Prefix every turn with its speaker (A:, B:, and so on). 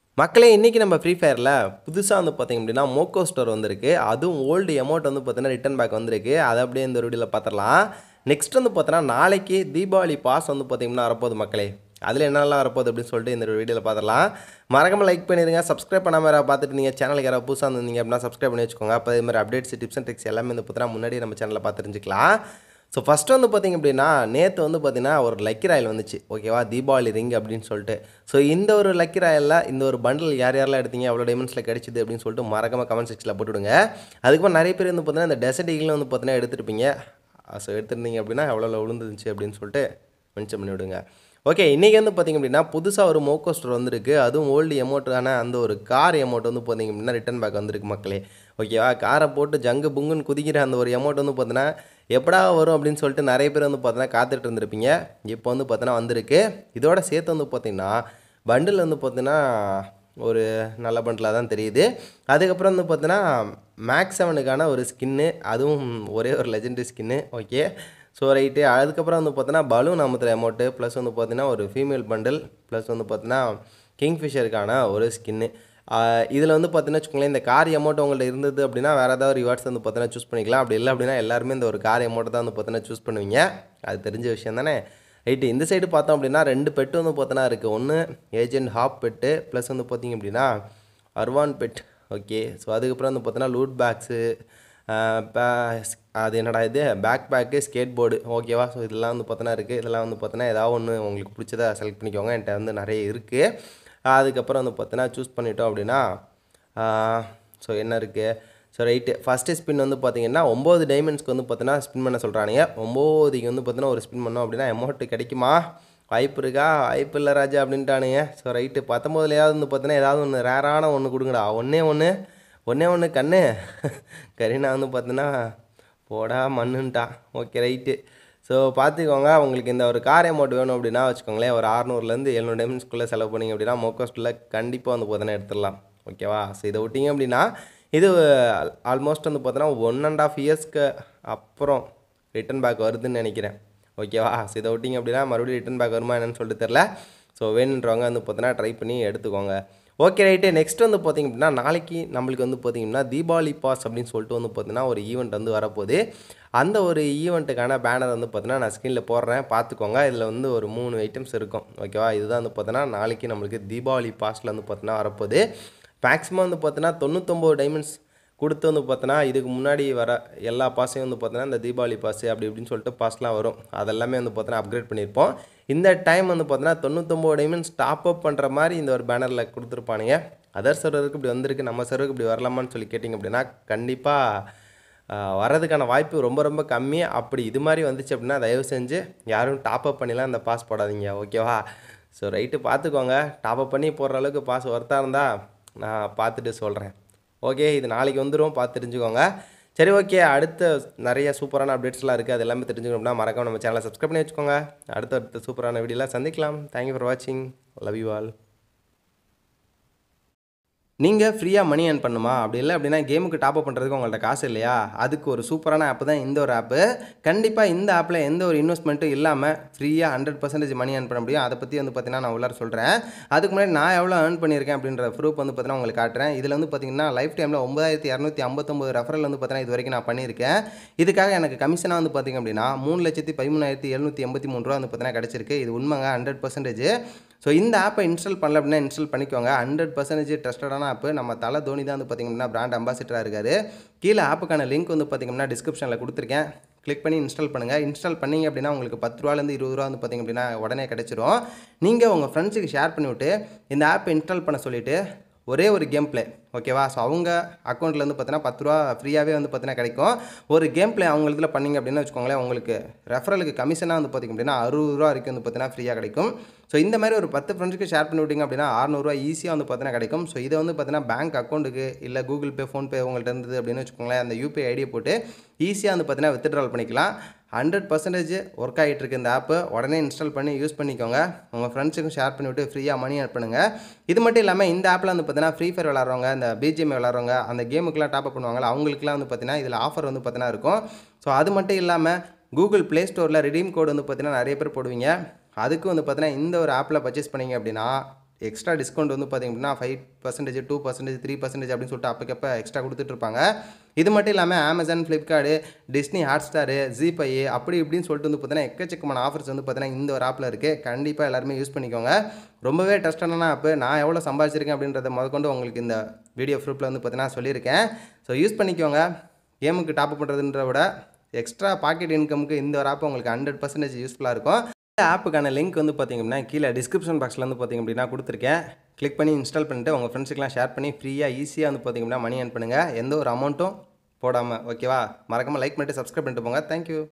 A: மக்களே இன்றைக்கி நம்ம ஃப்ரீ ஃபயரில் புதுசாக வந்து பார்த்திங்க அப்படின்னா மோக்கோ ஸ்டோர் வந்திருக்கு அதுவும் ஓல்டு அமௌண்ட் வந்து பார்த்தீங்கன்னா ரிட்டன் பேக் வந்திருக்கு அதை அப்படியே இந்த வீடியோவில் பார்த்துடலாம் நெக்ஸ்ட் வந்து பார்த்தோன்னா நாளைக்கு தீபாவளி பாஸ் வந்து பார்த்திங்கன்னா வரப்போகுது மக்களே அதில் என்னெல்லாம் வரப்போகுது அப்படின்னு சொல்லிட்டு இந்த வீடியோவில் பார்த்துடலாம் மறக்காம லைக் பண்ணிடுங்க சப்ஸ்கிரைப் பண்ணாம யாராவது பார்த்துட்டு நீங்கள் சேனலுக்கு யாராவது புதுசாக இருந்தீங்க அப்படின்னா சப்ஸ்கிரைப் பண்ணி வச்சுக்கோங்க அப்போ இதே மாதிரி அப்டேட்ஸ் டிப்ஸ் அண்ட் ட்ரிக்ஸ் எல்லாமே வந்து பார்த்தீங்கன்னா முன்னாடி நம்ம சேனலில் பார்த்து தெரிஞ்சுக்கலாம் ஸோ ஃபஸ்ட்டு வந்து பார்த்திங்க அப்படின்னா நேற்று வந்து பார்த்திங்கன்னா ஒரு லக்கி ராயல் வந்துச்சு ஓகேவா தீபாவளி ரிங் அப்படின்னு சொல்லிட்டு ஸோ இந்த ஒரு லக்கி ராயலில் இந்த ஒரு பண்டில் யார் யாரெல்லாம் எடுத்தீங்க எவ்வளோ டைமண்ட்ஸில் கிடைச்சிது அப்படின்னு சொல்லிட்டு மறக்காம கமெண்ட் செக்ஷனில் போட்டுவிடுங்க அதுக்கப்புறம் நிறைய பேர் வந்து பார்த்தீங்கன்னா இந்த டெசர்ட் ஈகிள் வந்து பார்த்தீங்கன்னா எடுத்துருப்பீங்க ஸோ எடுத்திருந்தீங்க அப்படின்னா எவ்வளோ விழுந்துருந்துச்சு அப்படின்னு சொல்லிட்டு மென்ஷன் பண்ணி விடுங்க ஓகே இன்றைக்கி வந்து பார்த்திங்க அப்படின்னா புதுசாக ஒரு மோக்கோ ஸ்டோர் வந்திருக்கு அதுவும் ஓல்டு எமௌண்ட்டான அந்த ஒரு கார் எமௌண்ட் வந்து பார்த்திங்க அப்படின்னா ரிட்டன் பேக் வந்திருக்கு மக்களே ஓகேவா காரை போட்டு ஜங்கு புங்குன்னு குதிக்கிற அந்த ஒரு எமௌண்ட் வந்து பார்த்தீங்கன்னா எப்படா வரும் அப்படின்னு சொல்லிட்டு நிறைய பேர் வந்து பார்த்தீங்கன்னா காத்துட்டு இருந்திருப்பீங்க இப்போ வந்து பார்த்தீங்கன்னா வந்திருக்கு இதோட சேர்த்து வந்து பார்த்திங்கன்னா பண்டில் வந்து பார்த்தீங்கன்னா ஒரு நல்ல பண்டிலாக தான் தெரியுது அதுக்கப்புறம் வந்து பார்த்தீங்கன்னா மேக்ஸ் செவனுக்கான ஒரு ஸ்கின்னு அதுவும் ஒரே ஒரு லெஜெண்டரி ஸ்கின்னு ஓகே ஸோ ரைட்டு அதுக்கப்புறம் வந்து பார்த்தீங்கன்னா பலூன் அமுத்துற அமௌண்ட்டு ப்ளஸ் வந்து பார்த்தீங்கன்னா ஒரு ஃபீமேல் பண்டில் ப்ளஸ் வந்து பார்த்தீங்கன்னா கிங்ஃபிஷருக்கான ஒரு ஸ்கின்னு இதில் வந்து பார்த்தீங்கன்னா வச்சுக்கோங்களேன் இந்த கார் அமௌண்ட் உங்கள்ட்ட இருந்தது அப்படின்னா வேறு ஏதாவது ரிவார்ட்ஸ் வந்து பார்த்தீங்கன்னா சூஸ் பண்ணிக்கலாம் அப்படி இல்லை அப்படின்னா எல்லாருமே இந்த ஒரு கார் அமௌண்ட் தான் வந்து பார்த்தீங்கன்னா சூஸ் பண்ணுவீங்க அது தெரிஞ்ச விஷயம் தானே ரைட்டு இந்த சைடு பார்த்தோம் அப்படின்னா ரெண்டு பெட்டு வந்து பார்த்தோன்னா இருக்குது ஒன்று ஏஜென்ட் ஹாப் பெட்டு ப்ளஸ் வந்து பார்த்திங்க அப்படின்னா அர்வான் பெட் ஓகே ஸோ அதுக்கப்புறம் வந்து பார்த்தோன்னா லூட் பேக்ஸு அது என்னடா இது பேக் பேக்கு ஸ்கேட் போர்டு ஓகேவா ஸோ இதெல்லாம் வந்து பார்த்தோன்னா இருக்குது இதெல்லாம் வந்து பார்த்தோன்னா ஏதாவது ஒன்று உங்களுக்கு பிடிச்சதா செலக்ட் பண்ணிக்கோங்க என்கிட்ட வந்து நிறைய இருக்குது அதுக்கப்புறம் வந்து பார்த்தோன்னா சூஸ் பண்ணிட்டோம் அப்படின்னா ஸோ என்ன இருக்குது ஸோ ரைட்டு ஃபஸ்ட்டு ஸ்பின் வந்து பார்த்தீங்கன்னா ஒம்பது டைமண்ட்ஸ்க்கு வந்து பார்த்தீங்கன்னா ஸ்பின் பண்ண சொல்கிறானுங்க ஒம்போதுக்கு வந்து பார்த்தீங்கன்னா ஒரு ஸ்பின் பண்ணோம் அப்படின்னா அமௌண்ட் கிடைக்குமா வாய்ப்பு இருக்கா வாய்ப்பு இல்லை ராஜா அப்படின்ட்டானுங்க ஸோ ரைட்டு பத்தொம்போதுலையாவது வந்து பார்த்தீங்கன்னா ஏதாவது ஒன்று ரேரான ஒன்று கொடுங்கடா ஒன்றே ஒன்று ஒன்றே ஒன்று கண்ணு கரீனா வந்து பார்த்தீங்கன்னா போடா மண்ணுன்ட்டான் ஓகே ரைட்டு ஸோ பார்த்துக்கோங்க உங்களுக்கு இந்த ஒரு கார் அமௌண்ட் வேணும் அப்படின்னா வச்சுக்கோங்களேன் ஒரு அறநூறுலேருந்து எழுநூறு டைமண்ட்ஸ்குள்ளே செலவு பண்ணிங்க அப்படின்னா மோக்கோஸ்ட்டில் கண்டிப்பாக வந்து பார்த்தோன்னா எடுத்துடலாம் ஓகேவா ஸோ இதை விட்டிங்க அப்படின்னா இது ஆல்மோஸ்ட் வந்து பார்த்தோன்னா ஒன் அண்ட் ஆஃப் இயர்ஸ்க்கு அப்புறம் ரிட்டன் பேக் வருதுன்னு நினைக்கிறேன் ஓகேவா ஸோ இதை விட்டிங்க அப்படின்னா மறுபடியும் ரிட்டன் பேக் வருமா என்னன்னு சொல்லிட்டு தெரில ஸோ வேணுன்றவங்க வந்து பார்த்தோன்னா ட்ரை பண்ணி எடுத்துக்கோங்க ஓகே ரைட்டு நெக்ஸ்ட் வந்து பார்த்திங்க அப்படின்னா நாளைக்கு நம்மளுக்கு வந்து பார்த்திங்கன்னா தீபாவளி பாஸ் அப்படின்னு சொல்லிட்டு வந்து பார்த்திங்கன்னா ஒரு ஈவெண்ட் வந்து வரப்போகுது அந்த ஒரு ஈவெண்ட்டுக்கான பேனர் வந்து பார்த்தீங்கன்னா நான் ஸ்க்ரீனில் போடுறேன் பார்த்துக்கோங்க இதில் வந்து ஒரு மூணு ஐட்டம்ஸ் இருக்கும் ஓகேவா இதுதான் வந்து பார்த்தீங்கன்னா நாளைக்கு நம்மளுக்கு தீபாவளி பாஸில் வந்து பார்த்தீங்கன்னா வரப்போகுது மேக்ஸிமம் வந்து பார்த்தீங்கன்னா தொண்ணூத்தொம்பது டைமண்ட்ஸ் கொடுத்து வந்து பார்த்தோன்னா இதுக்கு முன்னாடி வர எல்லா பாஸையும் வந்து பார்த்தோன்னா இந்த தீபாவளி பாஸ் அப்படி இப்படின்னு சொல்லிட்டு பாஸ்லாம் வரும் அதெல்லாமே வந்து பார்த்தோன்னா அப்கிரேட் பண்ணியிருப்போம் இந்த டைம் வந்து பார்த்தோன்னா தொண்ணூத்தொம்பது டைமண்ட்ஸ் டாப் அப் பண்ணுற மாதிரி இந்த ஒரு பேனரில் கொடுத்துருப்பானுங்க அதர் சர்வருக்கு இப்படி வந்திருக்கு நம்ம சர்வருக்கு இப்படி வரலாமான்னு சொல்லி கேட்டிங்க அப்படின்னா கண்டிப்பாக வரதுக்கான வாய்ப்பு ரொம்ப ரொம்ப கம்மி அப்படி இது மாதிரி வந்துச்சு அப்படின்னா தயவு செஞ்சு யாரும் டாப் அப் பண்ணிலாம் இந்த பாஸ் போடாதீங்க ஓகேவா ஸோ ரைட்டு பார்த்துக்கோங்க டாப் அப் பண்ணி போடுற அளவுக்கு பாஸ் ஒர்த்தாக இருந்தால் நான் பார்த்துட்டு சொல்கிறேன் ஓகே இது நாளைக்கு வந்துடும் பார்த்து தெரிஞ்சுக்கோங்க சரி ஓகே அடுத்த நிறைய சூப்பரான அப்டேட்ஸ்லாம் இருக்குது அது எல்லாமே தெரிஞ்சுக்கணும்னா மறக்காம நம்ம சேனலை சப்ஸ்கிரைப் பண்ணி வச்சுக்கோங்க அடுத்த அடுத்த சூப்பரான வீடியோலாம் சந்திக்கலாம் தேங்க்யூ ஃபார் வாட்சிங் லவ் யூ ஆல் நீங்கள் ஃப்ரீயாக மணி ஏர்ன் பண்ணுமா அப்படி இல்லை அப்படின்னா கேமுக்கு டாப் அப் பண்ணுறதுக்கு உங்கள்ட்ட காசு இல்லையா அதுக்கு ஒரு சூப்பரான ஆப் தான் இந்த ஒரு ஆப்பு கண்டிப்பாக இந்த ஆப்பில் எந்த ஒரு இன்வெஸ்ட்மெண்ட்டும் இல்லாமல் ஃப்ரீயாக ஹண்ட்ரட் பர்சன்டேஜ் மணி ஏர்ன் பண்ண முடியும் அதை பற்றி வந்து பார்த்தீங்கன்னா நான் உள்ளார சொல்கிறேன் அதுக்கு முன்னாடி நான் எவ்வளோ ஏர்ன் பண்ணியிருக்கேன் அப்படின்ற ப்ரூஃப் வந்து பார்த்தீங்கன்னா உங்களுக்கு காட்டுறேன் இதில் வந்து பார்த்தீங்கன்னா லைஃப் டைமில் ஒன்பதாயிரத்தி இரநூத்தி ஐம்பத்தொம்பது ரெஃபரல் வந்து பார்த்தீங்கன்னா இது வரைக்கும் நான் பண்ணியிருக்கேன் இதுக்காக எனக்கு கமிஷனாக வந்து பார்த்திங்க அப்படின்னா மூணு லட்சத்தி பதிமூணாயிரத்தி எழுநூற்றி எண்பத்தி மூணு ரூபா வந்து பார்த்தீங்கன்னா கிடச்சிருக்கு இது உண்மைங்க ஹண்ட்ரட் பர்சன்டேஜ் ஸோ இந்த ஆப்பை இன்ஸ்டால் பண்ணல அப்படின்னா இன்ஸ்டால் பண்ணிக்கோங்க ஹண்ட்ரட் பர்சன்டேஜ் ட்ரஸ்டடான ஆப்பு நம்ம தலை தோனி தான் வந்து பார்த்திங்க அப்படின்னா பிராண்ட் அம்பாசிடராக இருக்காரு கீழே ஆப்புக்கான லிங்க் வந்து பார்த்திங்கன்னா டிஸ்கிரிப்ஷனில் கொடுத்துருக்கேன் கிளிக் பண்ணி இன்ஸ்டால் பண்ணுங்கள் இன்ஸ்டால் பண்ணிங்க அப்படின்னா உங்களுக்கு பத்து ரூபாலேருந்து இருபது ரூபா வந்து பார்த்திங்க அப்படின்னா உடனே கிடச்சிரும் நீங்கள் உங்கள் ஃப்ரெண்ட்ஸுக்கு ஷேர் பண்ணிவிட்டு இந்த ஆப்பை இன்ஸ்டால் பண்ண சொல்லிவிட்டு ஒரே ஒரு கேம் ப்ளே ஓகேவா ஸோ அவங்க அக்கௌண்ட்டில் வந்து பார்த்தீங்கன்னா பத்து ரூபா ஃப்ரீயாகவே வந்து பார்த்தீங்கன்னா கிடைக்கும் ஒரு கேம் ப்ளே அவங்க இதில் பண்ணிங்க அப்படின்னு வச்சுக்கோங்களேன் உங்களுக்கு ரெஃபரலுக்கு கமிஷனாக வந்து பார்த்திங்க அப்படின்னா அறுபது ரூபா வரைக்கும் வந்து பார்த்தீங்கன்னா ஃப்ரீயாக கிடைக்கும் ஸோ இந்த மாதிரி ஒரு பத்து ஃப்ரெண்ட்ஸுக்கு ஷேர் பண்ணி விட்டிங்க அப்படின்னா அறநூறுவா ஈஸியாக வந்து பார்த்தீங்கன்னா கிடைக்கும் ஸோ இதை வந்து பார்த்தீங்கன்னா பேங்க் அக்கௌண்ட்டுக்கு இல்லை கூகுள் பே ஃபோன்பே உங்கள்கிட்ட இருந்தது அப்படின்னு வச்சுக்கோங்களேன் அந்த யூபிஐ ஐடியை போட்டு ஈஸியாக வந்து பார்த்தீங்கன்னா வித்ட்ரால் பண்ணிக்கலாம் ஹண்ட்ரட் பர்சன்டேஜ் ஒர்க் ஆகிட்டு இருக்கு இந்த ஆப்பு உடனே இன்ஸ்டால் பண்ணி யூஸ் பண்ணிக்கோங்க உங்கள் ஃப்ரெண்ட்ஸுக்கும் ஷேர் பண்ணிவிட்டு ஃப்ரீயாக மணி ஆட் பண்ணுங்கள் இது மட்டும் இல்லாமல் இந்த ஆப்பில் வந்து பார்த்தீங்கன்னா ஃப்ரீ ஃபயர் விளாட்றவங்க இந்த பிஜிஎம் விளாட்றவங்க அந்த கேமுக்குலாம் டாப் அப் பண்ணுவாங்கல்ல அவங்களுக்குலாம் வந்து பார்த்தீங்கன்னா இதில் ஆஃபர் வந்து பார்த்தீங்கன்னா இருக்கும் ஸோ அது மட்டும் இல்லாமல் கூகுள் ப்ளே ஸ்டோரில் ரிடீம் கோடு வந்து பார்த்தீங்கன்னா நிறைய பேர் போடுவீங்க அதுக்கு வந்து பார்த்தீங்கன்னா இந்த ஒரு ஆப்பில் பர்ச்சேஸ் பண்ணிங்க அப்படின்னா எக்ஸ்ட்ரா டிஸ்கவுண்ட் வந்து பார்த்திங்க அப்படின்னா five percentage two percentage three percentage அப்படின்னு சொல்லிட்டு அப்பக்கப்போ எக்ஸ்ட்ரா கொடுத்துட்ருப்பாங்க இது மட்டும் இல்லாமல் Amazon Flipkart Disney Hotstar GPay அப்படி இப்படின்னு சொல்லிட்டு வந்து பார்த்தீங்கன்னா எக்கச்சக்கமான ஆஃபர்ஸ் வந்து பார்த்தீங்கன்னா இந்த ஒரு ஆப்பில் இருக்குது கண்டிப்பாக எல்லாருமே யூஸ் பண்ணிக்கோங்க ரொம்பவே ட்ரஸ்டான ஆப்பு நான் எவ்வளோ சம்பாதிச்சிருக்கேன் அப்படின்றத முதற்கொண்டு உங்களுக்கு இந்த வீடியோ ப்ரூஃபில் வந்து பார்த்தீங்கன்னா சொல்லியிருக்கேன் ஸோ யூஸ் பண்ணிக்கோங்க கேமுக்கு டாப் பண்ணுறதுன்ற விட எக்ஸ்ட்ரா பாக்கெட் இன்கமுக்கு இந்த ஒரு ஆப் உங்களுக்கு ஹண்ட்ரட் பர்சன்டேஜ் யூஸ்ஃபுல்லாக இருக்கும் இந்த ஆப்புக்கான லிங்க் வந்து பார்த்திங்க அப்படின்னா கீழே டிஸ்கிரிப்ஷன் பாக்ஸில் வந்து பார்த்திங்க அப்படின்னா கொடுத்துருக்கேன் கிளிக் பண்ணி இன்ஸ்டால் பண்ணிட்டு உங்கள் ஃப்ரெண்ட்ஸுக்கெலாம் ஷேர் பண்ணி ஃப்ரீயாக ஈஸியாக வந்து பார்த்திங்க அப்படின்னா மணி ஏர்ன் பண்ணுங்கள் எந்த ஒரு அமௌண்ட்டும் போடாமல் ஓகேவா மறக்காமல் லைக் பண்ணிட்டு சப்ஸ்கிரைப் பண்ணிட்டு போங்க தேங்க்யூ